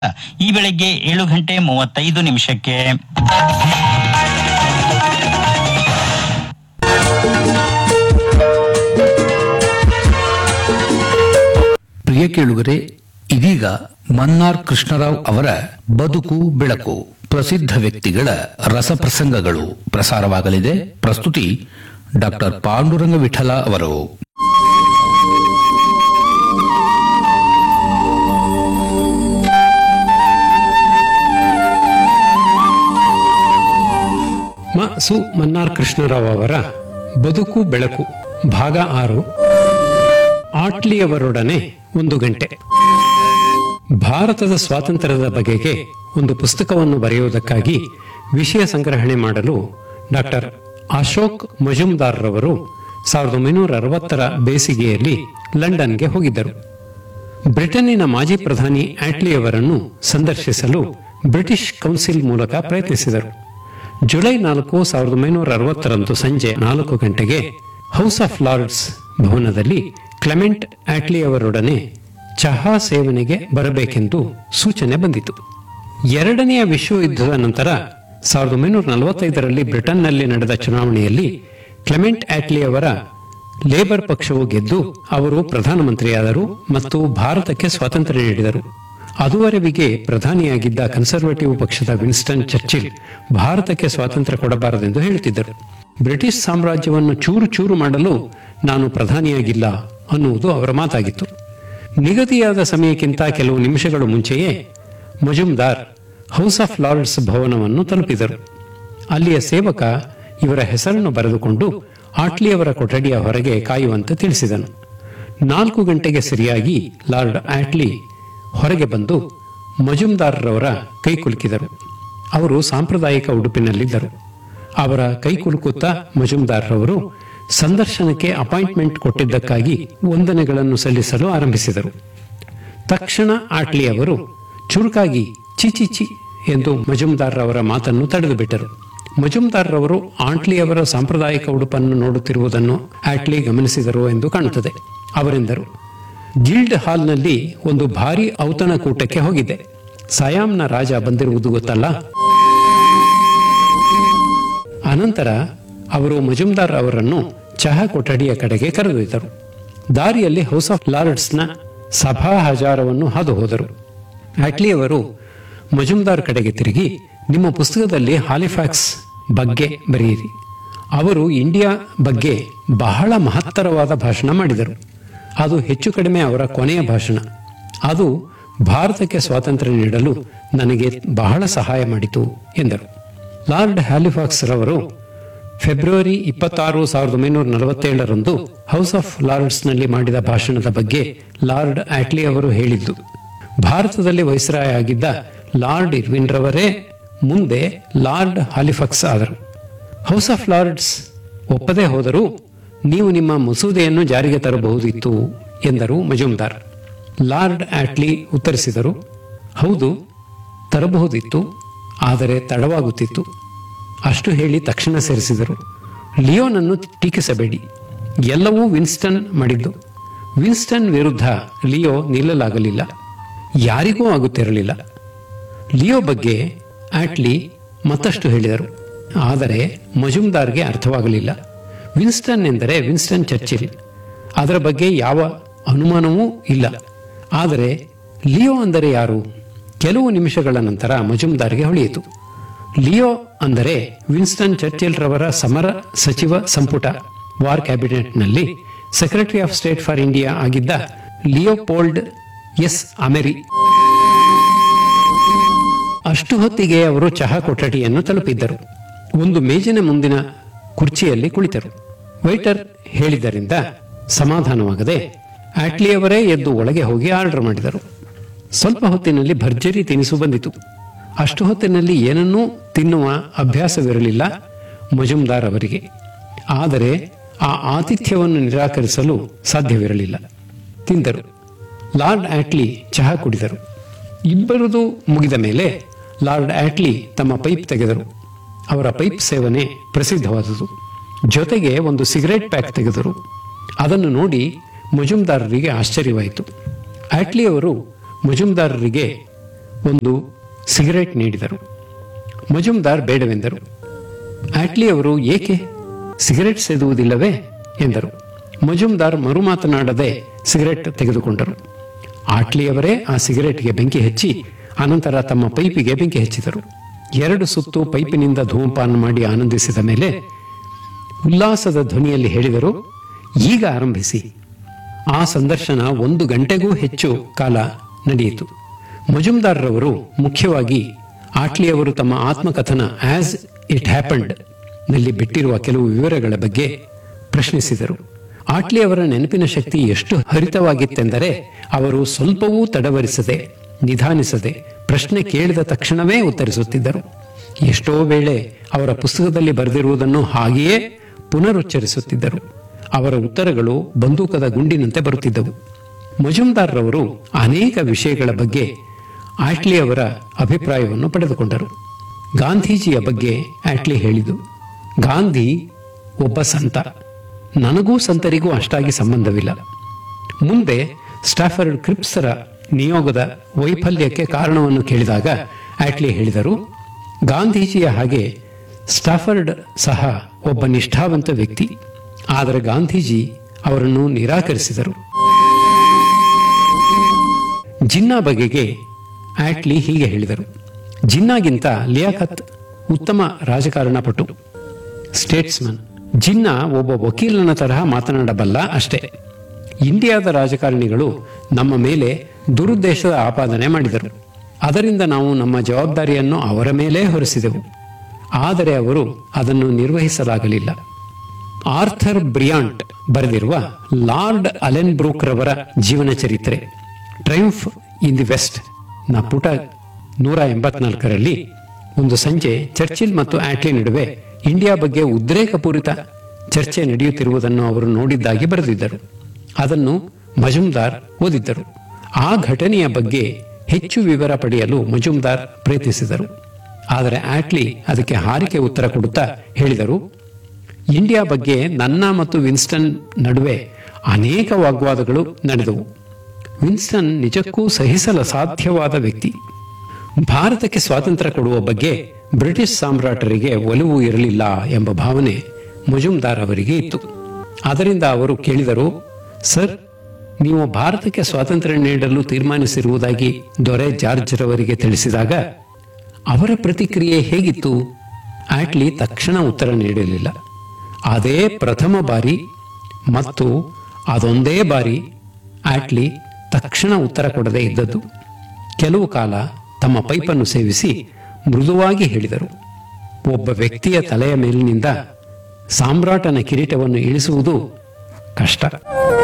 ಈ ಬೆಳಗ್ಗೆ ಏಳು ಗಂಟೆ ಮೂವತ್ತೈದು ನಿಮಿಷಕ್ಕೆ ಪ್ರಿಯ ಕೇಳುಗರೆ ಇದೀಗ ಮನ್ನಾರ್ ಕೃಷ್ಣರಾವ್ ಅವರ ಬದುಕು ಬೆಳಕು ಪ್ರಸಿದ್ಧ ವ್ಯಕ್ತಿಗಳ ರಸಪ್ರಸಂಗಗಳು ಪ್ರಸಾರವಾಗಲಿದೆ ಪ್ರಸ್ತುತಿ ಡಾಕ್ಟರ್ ಪಾಂಡುರಂಗ ವಿಠಲ ಅವರು ಮ ಸು ಮನ್ನಾರ್ ಕೃಷ್ಣರಾವ್ ಅವರ ಬದುಕು ಬೆಳಕು ಭಾಗ ಆರು ಆಟ್ಲಿಯವರೊಡನೆ ಒಂದು ಗಂಟೆ ಭಾರತದ ಸ್ವಾತಂತ್ರ್ಯದ ಬಗೆಗೆ ಒಂದು ಪುಸ್ತಕವನ್ನು ಬರೆಯುವುದಕ್ಕಾಗಿ ವಿಷಯ ಸಂಗ್ರಹಣೆ ಮಾಡಲು ಡಾಕ್ಟರ್ ಅಶೋಕ್ ಮಜುಮ್ದಾರ್ ರವರು ಸಾವಿರದ ಒಂಬೈನೂರ ಅರವತ್ತರ ಬೇಸಿಗೆಯಲ್ಲಿ ಲಂಡನ್ಗೆ ಹೋಗಿದ್ದರು ಬ್ರಿಟನ್ನಿನ ಮಾಜಿ ಪ್ರಧಾನಿ ಆಟ್ಲಿಯವರನ್ನು ಸಂದರ್ಶಿಸಲು ಬ್ರಿಟಿಷ್ ಕೌನ್ಸಿಲ್ ಮೂಲಕ ಪ್ರಯತ್ನಿಸಿದರು ಜುಲೈ ನಾಲ್ಕು ಸಾವಿರದ ಒಂಬೈನೂರ ಅರವತ್ತರಂದು ಸಂಜೆ ನಾಲ್ಕು ಗಂಟೆಗೆ ಹೌಸ್ ಆಫ್ ಲಾರ್ಡ್ಸ್ ಭವನದಲ್ಲಿ ಕ್ಲೆಮೆಂಟ್ ಆಟ್ಲಿ ಅವರೊಡನೆ ಚಹಾ ಸೇವನೆಗೆ ಬರಬೇಕೆಂದು ಸೂಚನೆ ಬಂದಿತು ಎರಡನೆಯ ವಿಶ್ವಯುದ್ಧದ ನಂತರ ಸಾವಿರದ ಒಂಬೈನೂರ ನಲವತ್ತೈದರಲ್ಲಿ ಬ್ರಿಟನ್ನಲ್ಲಿ ನಡೆದ ಚುನಾವಣೆಯಲ್ಲಿ ಕ್ಲೆಮೆಂಟ್ ಆಟ್ಲಿ ಅವರ ಲೇಬರ್ ಪಕ್ಷವು ಗೆದ್ದು ಅವರು ಪ್ರಧಾನಮಂತ್ರಿಯಾದರು ಮತ್ತು ಭಾರತಕ್ಕೆ ಸ್ವಾತಂತ್ರ್ಯ ನೀಡಿದರು ಅದುವರೆವಿಗೆ ಪ್ರಧಾನಿಯಾಗಿದ್ದ ಕನ್ಸರ್ವೇಟಿವ್ ಪಕ್ಷದ ವಿನ್ಸ್ಟನ್ ಚರ್ಚಿಲ್ ಭಾರತಕ್ಕೆ ಸ್ವಾತಂತ್ರ್ಯ ಕೊಡಬಾರದೆಂದು ಹೇಳುತ್ತಿದ್ದರು ಬ್ರಿಟಿಷ್ ಸಾಮ್ರಾಜ್ಯವನ್ನು ಚೂರು ಚೂರು ಮಾಡಲು ನಾನು ಪ್ರಧಾನಿಯಾಗಿಲ್ಲ ಅನ್ನುವುದು ಅವರ ಮಾತಾಗಿತ್ತು ನಿಗದಿಯಾದ ಸಮಯಕ್ಕಿಂತ ಕೆಲವು ನಿಮಿಷಗಳು ಮುಂಚೆಯೇ ಮಜುಮ್ದಾರ್ ಹೌಸ್ ಆಫ್ ಲಾರ್ಡ್ಸ್ ಭವನವನ್ನು ತಲುಪಿದರು ಅಲ್ಲಿಯ ಸೇವಕ ಇವರ ಹೆಸರನ್ನು ಬರೆದುಕೊಂಡು ಆಟ್ಲಿಯವರ ಕೊಠಡಿಯ ಹೊರಗೆ ಕಾಯುವಂತೆ ತಿಳಿಸಿದನು ನಾಲ್ಕು ಗಂಟೆಗೆ ಸರಿಯಾಗಿ ಲಾರ್ಡ್ ಆಟ್ಲಿ ಹೊರಗೆ ಬಂದು ಮಜುಮ್ದಾರ್ರವರ ಕೈ ಕುಲುಕಿದರು ಅವರು ಸಾಂಪ್ರದಾಯಿಕ ಉಡುಪಿನಲ್ಲಿದ್ದರು ಅವರ ಕೈ ಕುಲುಕುತ್ತಾ ಮಜುಮ್ದಾರ್ರವರು ಸಂದರ್ಶನಕ್ಕೆ ಅಪಾಯಿಂಟ್ಮೆಂಟ್ ಕೊಟ್ಟಿದ್ದಕ್ಕಾಗಿ ವಂದನೆಗಳನ್ನು ಸಲ್ಲಿಸಲು ಆರಂಭಿಸಿದರು ತಕ್ಷಣ ಆಟ್ಲಿ ಅವರು ಚುರುಕಾಗಿ ಚಿಚಿ ಚಿ ಎಂದು ಮಜುಮ್ದಾರ್ ಅವರ ಮಾತನ್ನು ತಡೆದು ಬಿಟ್ಟರು ಮಜುಮ್ದಾರ್ ರವರು ಆಟ್ಲಿ ಅವರ ಸಾಂಪ್ರದಾಯಿಕ ಉಡುಪನ್ನು ನೋಡುತ್ತಿರುವುದನ್ನು ಆಟ್ಲಿ ಗಮನಿಸಿದರು ಎಂದು ಕಾಣುತ್ತದೆ ಅವರೆಂದರು ಗಿಲ್ಡ್ ಹಾಲ್ನಲ್ಲಿ ಒಂದು ಭಾರಿ ಔತಣಕೂಟಕ್ಕೆ ಹೋಗಿದ್ದೆ ಸಯಾಮ್ನ ರಾಜ ಬಂದಿರುವುದು ಗೊತ್ತಲ್ಲ ಅನಂತರ ಅವರು ಮಜುಮ್ದಾರ್ ಅವರನ್ನು ಚಹಾ ಕೊಠಡಿಯ ಕಡೆಗೆ ಕರೆದೊಯ್ದರು ದಾರಿಯಲ್ಲಿ ಹೌಸ್ ಆಫ್ ಲಾರ್ಡ್ಸ್ನ ಸಭಾ ಹಜಾರವನ್ನು ಹಾದು ಹೋದರು ಆಟ್ಲಿ ಅವರು ಮಜುಮ್ದಾರ್ ಕಡೆಗೆ ತಿರುಗಿ ನಿಮ್ಮ ಪುಸ್ತಕದಲ್ಲಿ ಹಾಲಿಫ್ಯಾಕ್ಸ್ ಬಗ್ಗೆ ಬರೆಯಿರಿ ಅವರು ಇಂಡಿಯಾ ಬಗ್ಗೆ ಬಹಳ ಮಹತ್ತರವಾದ ಭಾಷಣ ಮಾಡಿದರು ಅದು ಹೆಚ್ಚು ಕಡಿಮೆ ಅವರ ಕೊನೆಯ ಭಾಷಣ ಅದು ಭಾರತಕ್ಕೆ ಸ್ವಾತಂತ್ರ್ಯ ನೀಡಲು ನನಗೆ ಬಹಳ ಸಹಾಯ ಮಾಡಿತು ಎಂದರು ಲಾರ್ಡ್ ಹ್ಯಾಲಿಫಾಕ್ಸ್ ರವರು ಫೆಬ್ರವರಿ ಇಪ್ಪತ್ತಾರು ಸಾವಿರದ ಒಂಬೈನೂರ ನಲವತ್ತೇಳರಂದು ಹೌಸ್ ಆಫ್ ಲಾರ್ಡ್ಸ್ನಲ್ಲಿ ಮಾಡಿದ ಭಾಷಣದ ಬಗ್ಗೆ ಲಾರ್ಡ್ ಆಟ್ಲಿ ಅವರು ಹೇಳಿದ್ದು ಭಾರತದಲ್ಲಿ ವೈಸ್ರಾಯ ಆಗಿದ್ದ ಲಾರ್ಡ್ ಇರ್ವಿನ್ ರವರೇ ಮುಂದೆ ಲಾರ್ಡ್ ಹಾಲಿಫಕ್ಸ್ ಆದರು ಹೌಸ್ ಆಫ್ ಲಾರ್ಡ್ಸ್ ಒಪ್ಪದೇ ಹೋದರೂ ನೀವು ನಿಮ್ಮ ಮಸೂದೆಯನ್ನು ಜಾರಿಗೆ ತರಬಹುದಿತ್ತು ಎಂದರು ಮಜುಮ್ದಾರ್ ಲಾರ್ಡ್ ಆಟ್ಲಿ ಉತ್ತರಿಸಿದರು ಹೌದು ತರಬಹುದಿತ್ತು ಆದರೆ ತಡವಾಗುತ್ತಿತ್ತು ಅಷ್ಟು ಹೇಳಿ ತಕ್ಷಣ ಸೇರಿಸಿದರು ಲಿಯೋನನ್ನು ಟೀಕಿಸಬೇಡಿ ಎಲ್ಲವೂ ವಿನ್ಸ್ಟನ್ ಮಾಡಿದ್ದು ವಿನ್ಸ್ಟನ್ ವಿರುದ್ಧ ಲಿಯೋ ನಿಲ್ಲಲಾಗಲಿಲ್ಲ ಯಾರಿಗೂ ಆಗುತ್ತಿರಲಿಲ್ಲ ಲಿಯೋ ಬಗ್ಗೆ ಆಟ್ಲಿ ಮತ್ತಷ್ಟು ಹೇಳಿದರು ಆದರೆ ಮಜುಮ್ದಾರ್ಗೆ ಅರ್ಥವಾಗಲಿಲ್ಲ ವಿನ್ಸ್ಟನ್ ಎಂದರೆ ವಿನ್ಸ್ಟನ್ ಚರ್ಚಿಲ್ ಅದರ ಬಗ್ಗೆ ಯಾವ ಅನುಮಾನವೂ ಇಲ್ಲ ಆದರೆ ಲಿಯೋ ಅಂದರೆ ಯಾರು ಕೆಲವು ನಿಮಿಷಗಳ ನಂತರ ಮಜುಮ್ದಾರ್ಗೆ ಹೊಳೆಯಿತು ಲಿಯೋ ಅಂದರೆ ವಿನ್ಸ್ಟನ್ ಚರ್ಚಿಲ್ ರವರ ಸಮರ ಸಚಿವ ಸಂಪುಟ ವಾರ್ ಕ್ಯಾಬಿನೆಟ್ನಲ್ಲಿ secretary of state for India ಆಗಿದ್ದ ಲಿಯೋಪೋಲ್ಡ್ ಎಸ್ ಅಮೆರಿ ಅಷ್ಟು ಹೊತ್ತಿಗೆ ಅವರು ಚಹಾ ಕೊಠಡಿಯನ್ನು ತಲುಪಿದ್ದರು ಒಂದು ಮೇಜಿನ ಮುಂದಿನ ಕುರ್ಚಿಯಲ್ಲಿ ಕುಳಿತರು ವೈಟರ್ ಹೇಳಿದ್ದರಿಂದ ಸಮಾಧಾನವಾಗದೆ ಆಟ್ಲಿಯವರೇ ಎದ್ದು ಒಳಗೆ ಹೋಗಿ ಆರ್ಡರ್ ಮಾಡಿದರು ಸ್ವಲ್ಪ ಹೊತ್ತಿನಲ್ಲಿ ಭರ್ಜರಿ ತಿನಿಸು ಬಂದಿತು ಅಷ್ಟು ಹೊತ್ತಿನಲ್ಲಿ ಏನನ್ನೂ ತಿನ್ನುವ ಅಭ್ಯಾಸವಿರಲಿಲ್ಲ ಮಜುಮ್ದಾರ್ ಅವರಿಗೆ ಆದರೆ ಆ ಆತಿಥ್ಯವನ್ನು ನಿರಾಕರಿಸಲು ಸಾಧ್ಯವಿರಲಿಲ್ಲ ತಿಂದರು ಲಾರ್ಡ್ ಆಟ್ಲಿ ಚಹಾ ಕುಡಿದರು ಇಬ್ಬರದು ಮುಗಿದ ಮೇಲೆ ಲಾರ್ಡ್ ಆಟ್ಲಿ ತಮ್ಮ ಪೈಪ್ ತೆಗೆದರು ಅವರ ಪೈಪ್ ಸೇವನೆ ಪ್ರಸಿದ್ಧವಾದುದು ಜೊತೆಗೆ ಒಂದು ಸಿಗರೆಟ್ ಪ್ಯಾಕ್ ತೆಗೆದರು ಅದನ್ನು ನೋಡಿ ಮಜುಮ್ದಾರರಿಗೆ ಆಶ್ಚರ್ಯವಾಯಿತು ಆಟ್ಲಿ ಅವರು ಮಜುಮ್ದಾರರಿಗೆ ಒಂದು ಸಿಗರೆಟ್ ನೀಡಿದರು ಮಜುಮ್ದಾರ್ ಬೇಡವೆಂದರು ಆಟ್ಲಿ ಅವರು ಏಕೆ ಸಿಗರೆಟ್ ಸೇದುವುದಿಲ್ಲವೇ ಎಂದರು ಮಜುಮ್ದಾರ್ ಮರುಮಾತನಾಡದೆ ಸಿಗರೆಟ್ ತೆಗೆದುಕೊಂಡರು ಆಟ್ಲಿಯವರೇ ಆ ಸಿಗರೆಟ್ಗೆ ಬೆಂಕಿ ಹಚ್ಚಿ ಅನಂತರ ತಮ್ಮ ಪೈಪಿಗೆ ಬೆಂಕಿ ಹಚ್ಚಿದರು ಎರಡು ಸುತ್ತು ಪೈಪಿನಿಂದ ಧೂಮಪಾನ ಮಾಡಿ ಆನಂದಿಸಿದ ಮೇಲೆ ಉಲ್ಲಾಸದ ಧ್ವನಿಯಲ್ಲಿ ಹೇಳಿದರು ಈಗ ಆರಂಭಿಸಿ ಆ ಸಂದರ್ಶನ ಒಂದು ಗಂಟೆಗೂ ಹೆಚ್ಚು ಕಾಲ ನಡೆಯಿತು ಮಜುಮ್ದಾರ್ರವರು ಮುಖ್ಯವಾಗಿ ಆಟ್ಲಿಯವರು ತಮ್ಮ ಆತ್ಮಕಥನ ಆಸ್ ಇಟ್ ಹ್ಯಾಪಂಡ್ ನಲ್ಲಿ ಬಿಟ್ಟಿರುವ ಕೆಲವು ವಿವರಗಳ ಬಗ್ಗೆ ಪ್ರಶ್ನಿಸಿದರು ಆಟ್ಲಿ ಅವರ ನೆನಪಿನ ಶಕ್ತಿ ಎಷ್ಟು ಹರಿತವಾಗಿತ್ತೆಂದರೆ ಅವರು ಸ್ವಲ್ಪವೂ ತಡವರಿಸದೆ ನಿಧಾನಿಸದೆ ಪ್ರಶ್ನೆ ಕೇಳಿದ ತಕ್ಷಣವೇ ಉತ್ತರಿಸುತ್ತಿದ್ದರು ಎಷ್ಟೋ ವೇಳೆ ಅವರ ಪುಸ್ತಕದಲ್ಲಿ ಬರೆದಿರುವುದನ್ನು ಹಾಗೆಯೇ ಪುನರುಚ್ಚರಿಸುತ್ತಿದ್ದರು ಅವರ ಉತ್ತರಗಳು ಬಂದೂಕದ ಗುಂಡಿನಂತೆ ಬರುತ್ತಿದ್ದವು ಮಜುಮ್ದಾರ್ರವರು ಅನೇಕ ವಿಷಯಗಳ ಬಗ್ಗೆ ಆಟ್ಲಿ ಅವರ ಅಭಿಪ್ರಾಯವನ್ನು ಪಡೆದುಕೊಂಡರು ಗಾಂಧೀಜಿಯ ಬಗ್ಗೆ ಆಟ್ಲಿ ಹೇಳಿದು ಗಾಂಧಿ ಒಬ್ಬ ಸಂತ ನನಗೂ ಸಂತರಿಗೂ ಅಷ್ಟಾಗಿ ಸಂಬಂಧವಿಲ್ಲ ಮುಂದೆ ಸ್ಟಾಫರ್ಡ್ ಕ್ರಿಪ್ಸರ ನಿಯೋಗದ ವೈಫಲ್ಯಕ್ಕೆ ಕಾರಣವನ್ನು ಕೇಳಿದಾಗ ಆಟ್ಲಿ ಹೇಳಿದರು ಗಾಂಧೀಜಿಯ ಹಾಗೆ ಸ್ಟಾಫರ್ಡ್ ಸಹ ಒಬ್ಬ ನಿಷ್ಠಾವಂತ ವ್ಯಕ್ತಿ ಆದರೆ ಗಾಂಧೀಜಿ ಅವರನ್ನು ನಿರಾಕರಿಸಿದರು ಜಿನ್ನಾ ಬಗೆಗೆ ಆಟ್ಲಿ ಹೀಗೆ ಹೇಳಿದರು ಜಿನ್ನಾಗಿಂತ ಲಿಯಾಖತ್ ಉತ್ತಮ ರಾಜಕಾರಣ ಪಟು ಸ್ಟೇಟ್ಸ್ಮನ್ ಜಿನ್ನಾ ಒಬ್ಬ ವಕೀಲನ ತರಹ ಮಾತನಾಡಬಲ್ಲ ಅಷ್ಟೇ ಇಂಡಿಯಾದ ರಾಜಕಾರಣಿಗಳು ನಮ್ಮ ಮೇಲೆ ದುರುದ್ದೇಶದ ಆಪಾದನೆ ಮಾಡಿದರು ಅದರಿಂದ ನಾವು ನಮ್ಮ ಜವಾಬ್ದಾರಿಯನ್ನು ಅವರ ಮೇಲೇ ಹೊರಿಸಿದೆವು ಆದರೆ ಅವರು ಅದನ್ನು ನಿರ್ವಹಿಸಲಾಗಲಿಲ್ಲ ಆರ್ಥರ್ ಬ್ರಿಯಾಂಟ್ ಬರೆದಿರುವ ಲಾರ್ಡ್ ಅಲೆನ್ ಬ್ರೂಕ್ ರವರ ಜೀವನ ಚರಿತ್ರೆ ಟ್ರೈಂಫ್ ಇನ್ ದಿ ವೆಸ್ಟ್ ನ ಪುಟ ನೂರ ಎಂಬತ್ನಾಲ್ಕರಲ್ಲಿ ಒಂದು ಸಂಜೆ ಚರ್ಚಿಲ್ ಮತ್ತು ಆಟ್ಲಿ ನಡುವೆ ಇಂಡಿಯಾ ಬಗ್ಗೆ ಉದ್ರೇಕಪೂರಿತ ಚರ್ಚೆ ನಡೆಯುತ್ತಿರುವುದನ್ನು ಅವರು ನೋಡಿದ್ದಾಗಿ ಬರೆದಿದ್ದರು ಅದನ್ನು ಮಜುಮ್ದಾರ್ ಓದಿದ್ದರು ಆ ಘಟನೆಯ ಬಗ್ಗೆ ಹೆಚ್ಚು ವಿವರ ಪಡೆಯಲು ಮಜುಮ್ದಾರ್ ಪ್ರಯತ್ನಿಸಿದರು ಆದರೆ ಆಟ್ಲಿ ಅದಕ್ಕೆ ಹಾರಿಕೆ ಉತ್ತರ ಕೊಡುತ್ತಾ ಹೇಳಿದರು ಇಂಡಿಯಾ ಬಗ್ಗೆ ನನ್ನ ಮತ್ತು ವಿನ್ಸ್ಟನ್ ನಡುವೆ ಅನೇಕ ವಾಗ್ವಾದಗಳು ನಡೆದವು ವಿನ್ಸ್ಟನ್ ನಿಜಕ್ಕೂ ಸಹಿಸಲ ಸಾಧ್ಯವಾದ ವ್ಯಕ್ತಿ ಭಾರತಕ್ಕೆ ಸ್ವಾತಂತ್ರ್ಯ ಕೊಡುವ ಬಗ್ಗೆ ಬ್ರಿಟಿಷ್ ಸಾಮ್ರಾಟರಿಗೆ ಒಲವು ಇರಲಿಲ್ಲ ಎಂಬ ಭಾವನೆ ಮುಜುಮ್ದಾರ್ ಅವರಿಗೆ ಇತ್ತು ಅದರಿಂದ ಅವರು ಕೇಳಿದರು ಸರ್ ನೀವು ಭಾರತಕ್ಕೆ ಸ್ವಾತಂತ್ರ್ಯ ನೀಡಲು ತೀರ್ಮಾನಿಸಿರುವುದಾಗಿ ದೊರೆ ಜಾರ್ಜ್ ರವರಿಗೆ ತಿಳಿಸಿದಾಗ ಅವರ ಪ್ರತಿಕ್ರಿಯೆ ಹೇಗಿತ್ತು ಆಟ್ಲಿ ತಕ್ಷಣ ಉತ್ತರ ನೀಡಲಿಲ್ಲ ಅದೇ ಪ್ರಥಮ ಬಾರಿ ಮತ್ತು ಅದೊಂದೇ ಬಾರಿ ಆಟ್ಲಿ ತಕ್ಷಣ ಉತ್ತರ ಕೊಡದೇ ಇದ್ದದ್ದು ಕೆಲವು ಕಾಲ ತಮ್ಮ ಪೈಪನ್ನು ಸೇವಿಸಿ ಮೃದುವಾಗಿ ಹೇಳಿದರು ಒಬ್ಬ ವ್ಯಕ್ತಿಯ ತಲೆಯ ಮೇಲಿನಿಂದ ಸಾಮ್ರಾಟನ ಕಿರೀಟವನ್ನು ಇಳಿಸುವುದು ಕಷ್ಟ